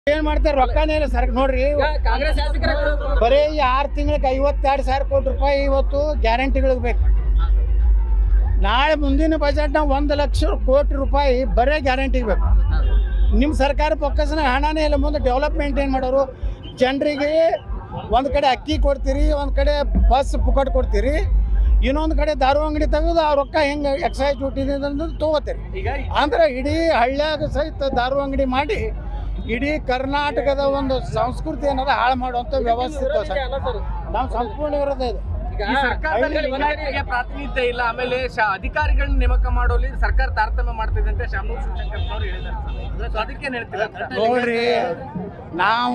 ಏನ್ ಮಾಡ್ತಾರೆ ರೊಕ್ಕನೇ ಇಲ್ಲ ಸರ್ ನೋಡ್ರಿ ಕಾಂಗ್ರೆಸ್ ಶಾಸಕರ ಬರೀ ಈ ಆರು ತಿಂಗಳಿಗೆ ಐವತ್ತೆರಡು ಸಾವಿರ ಕೋಟಿ ರೂಪಾಯಿ ಇವತ್ತು ಗ್ಯಾರಂಟಿಗಳಿಗೆ ಬೇಕು ನಾಳೆ ಮುಂದಿನ ಬಜೆಟ್ನ ಒಂದು ಲಕ್ಷ ಕೋಟಿ ರೂಪಾಯಿ ಬರೇ ಗ್ಯಾರಂಟಿಗೆ ಬೇಕು ನಿಮ್ಮ ಸರ್ಕಾರ ಪೊಕ್ಕಸನ ಹಣನೇ ಇಲ್ಲ ಮುಂದೆ ಡೆವಲಪ್ಮೆಂಟ್ ಏನು ಮಾಡೋರು ಜನರಿಗೆ ಒಂದು ಕಡೆ ಅಕ್ಕಿ ಕೊಡ್ತೀರಿ ಒಂದು ಕಡೆ ಬಸ್ ಪುಕಟ್ ಕೊಡ್ತೀರಿ ಇನ್ನೊಂದು ಕಡೆ ದಾರು ಅಂಗಡಿ ತೆಗೆದು ಆ ರೊಕ್ಕ ಹೆಂಗೆ ಎಕ್ಸೈಸ್ ಡ್ಯೂಟಿ ತೊಗೋತೀರಿ ಈಗ ಅಂದ್ರೆ ಇಡೀ ಹಳ್ಳ್ಯಾಗ ಸಹಿತ ದಾರು ಅಂಗಡಿ ಮಾಡಿ ಇಡೀ ಕರ್ನಾಟಕದ ಒಂದು ಸಂಸ್ಕೃತಿ ಅನ್ನೋದು ಹಾಳು ಮಾಡುವಂಥ ವ್ಯವಸ್ಥೆ ಇತ್ತು ಸರ್ ಅಲ್ಲ ಸರ್ ನಾವು ಸಂಪೂರ್ಣ ವಿರೋಧ ಇದೆ ಈಗ ಈ ಸರ್ಕಾರದಲ್ಲಿ ಲಿಂಗಾಯತರಿಗೆ ಪ್ರಾತಿನಿಧ್ಯ ಇಲ್ಲ ಆಮೇಲೆ ಶ- ಅಧಿಕಾರಿಗಳನ್ನ ನೇಮಕ ಮಾಡೋಲಿ ಸರ್ಕಾರ ತಾರತಮ್ಯ ಮಾಡ್ತಿದೆ ಅಂತ ಶಾಮನೂರ್ ಶಿವಶಂಕರ್ ಅವರು ಹೇಳಿದ್ದಾರೆ ಸೊ ಅದಕ್ಕೇನ್ ಹೇಳ್ತೀರಾ ಅಂತ ನೋಡ್ರಿ ನಾವು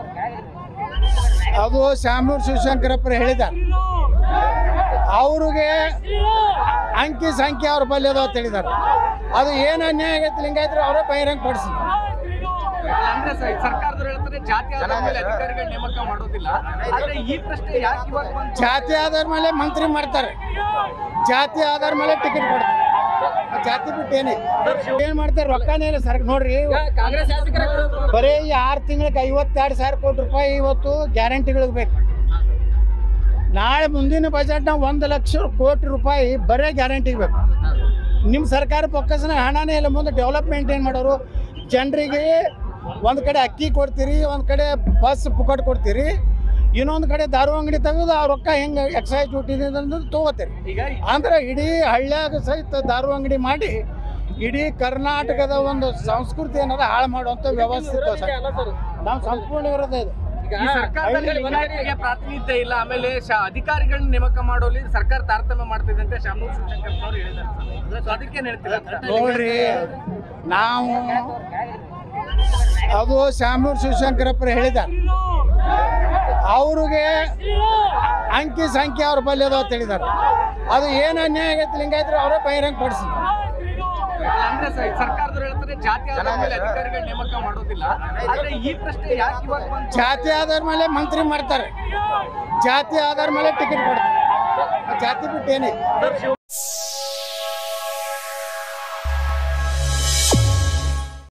ಅದು ಶಾಮನೂರ್ ಶಿವಶಂಕರಪ್ಪರು ಹೇಳಿದ್ದಾರೆ ಅವ್ರಿಗೆ ಅಂಕಿ ಸಂಖ್ಯೆ ಅವ್ರ ಬಲ್ಲಿ ಅದಾವ ಅಂತ ಹೇಳಿದ್ದಾರೆ ಅದು ಏನು ಅನ್ಯಾಯ ಆಗೈತೆ ಲಿಂಗಾಯತ್ರು ಅವರೇ ಬಹಿರಂಗ ಪಡಿಸಿದ್ರು ಅಂದ್ರೆ ಸ- ಸರ್ಕಾರದವ್ರು ಹೇಳ್ತಾರೆ ಜಾತಿ ಆಧಾರದ ಮೇಲೆ ಅಧಿಕಾರಿಗಳ ನೇಮಕ ಮಾಡೋದಿಲ್ಲ ಆದ್ರೆ ಈ ಪ್ರಶ್ನೆ ಯಾಕೆ ಇವಾಗ ಬಂತು ಜಾತಿ ಆಧಾರ ಮೇಲೆ ಮಂತ್ರಿ ಮಾಡ್ತಾರೆ ಜಾತಿ ಆಧಾರ ಮೇಲೆ ಟಿಕೆಟ್ ಕೊಡ್ತಾರೆ ಆ ಜಾತಿ ಬಿಟ್ಟು ಏನೇ ಏನ್ ಮಾಡ್ತಾರೆ ರೊಕ್ಕನೇ ಇಲ್ಲ ಸರ್ ನೋಡ್ರಿ ಈಗ ಕಾಂಗ್ರೆಸ್ ಶಾಸಕರ ಬರೀ ಈ ಆರು ತಿಂಗಳಿಗೆ ಐವತ್ತೆರಡು ಸಾವಿರ ಕೋಟಿ ರೂಪಾಯಿ ಇವತ್ತು ಗ್ಯಾರಂಟಿಗಳಿಗೆ ಬೇಕು ನಾಳೆ ಮುಂದಿನ ಬಜೆಟ್ನ ಒಂದು ಲಕ್ಷ ಕೋಟಿ ರೂಪಾಯಿ ಬರೇ ಗ್ಯಾರಂಟಿಗೆ ಬೇಕು ನಿಮ್ಮ ಸರ್ಕಾರ ಪೊಕ್ಕಸನ ಹಣನೇ ಇಲ್ಲ ಮುಂದೆ ಡೆವಲಪ್ಮೆಂಟ್ ಏನು ಮಾಡೋರು ಜನರಿಗೆ ಒಂದು ಕಡೆ ಅಕ್ಕಿ ಕೊಡ್ತೀರಿ ಒಂದು ಕಡೆ ಬಸ್ ಪುಕಟ್ ಕೊಡ್ತೀರಿ ಇನ್ನೊಂದು ಕಡೆ ದಾರು ಅಂಗಡಿ ತೆಗೆದು ಆ ರೊಕ್ಕ ಹೆಂಗೆ ಎಕ್ಸೈಸ್ ಡ್ಯೂಟಿ ತೊಗೋತೀರಿ ಈಗ ಅಂದ್ರೆ ಇಡೀ ಹಳ್ಳ್ಯಾಗ ಸಹಿತ ದಾರು ಅಂಗಡಿ ಮಾಡಿ ಇಡೀ ಕರ್ನಾಟಕದ ಒಂದು ಸಂಸ್ಕೃತಿ ಅನ್ನೋದು ಹಾಳು ಮಾಡುವಂಥ ವ್ಯವಸ್ಥೆ ಇತ್ತು ಸರ್ ಅಲ್ಲ ಸರ್ ನಾವು ಸಂಪೂರ್ಣ ವಿರೋಧ ಇದೆ ಈಗ ಈ ಸರ್ಕಾರದಲ್ಲಿ ಲಿಂಗಾಯತರಿಗೆ ಪ್ರಾತಿನಿಧ್ಯ ಇಲ್ಲ ಆಮೇಲೆ ಶ- ಅಧಿಕಾರಿಗಳನ್ನ ನೇಮಕ ಮಾಡೋಲಿ ಸರ್ಕಾರ ತಾರತಮ್ಯ ಮಾಡ್ತಿದೆ ಅಂತ ಶಾಮನೂರ್ ಶಿವಶಂಕರ್ ಅವರು ಹೇಳಿದ್ದಾರೆ ಸೊ ಅದಕ್ಕೇನ್ ಹೇಳ್ತೀರಾ ಅಂತ ನೋಡ್ರಿ ನಾವು ಅದು ಶಾಮನೂರ್ ಶಿವಶಂಕರಪ್ಪರು ಹೇಳಿದ್ದಾರೆ ಅವ್ರಿಗೆ ಅಂಕಿ ಸಂಖ್ಯೆ ಅವ್ರ ಬಲ್ಲಿ ಅದಾವ ಅಂತ ಹೇಳಿದ್ದಾರೆ ಅದು ಏನು ಅನ್ಯಾಯ ಆಗೈತೆ ಲಿಂಗಾಯತ್ರು ಅವರೇ ಬಹಿರಂಗ ಪಡಿಸಿದ್ರು ಅಂದ್ರೆ ಸ- ಸರ್ಕಾರದವ್ರು ಹೇಳ್ತಾರೆ ಜಾತಿ ಆಧಾರದ ಮೇಲೆ ಅಧಿಕಾರಿಗಳ ನೇಮಕ ಮಾಡೋದಿಲ್ಲ ಆದ್ರೆ ಈ ಪ್ರಶ್ನೆ ಯಾಕೆ ಇವಾಗ ಬಂತು ಜಾತಿ ಆಧಾರ ಮೇಲೆ ಮಂತ್ರಿ ಮಾಡ್ತಾರೆ ಜಾತಿ ಆಧಾರ ಮೇಲೆ ಟಿಕೆಟ್ ಕೊಡ್ತಾರೆ ಆ ಜಾತಿ ಬಿಟ್ಟು ಏನೇ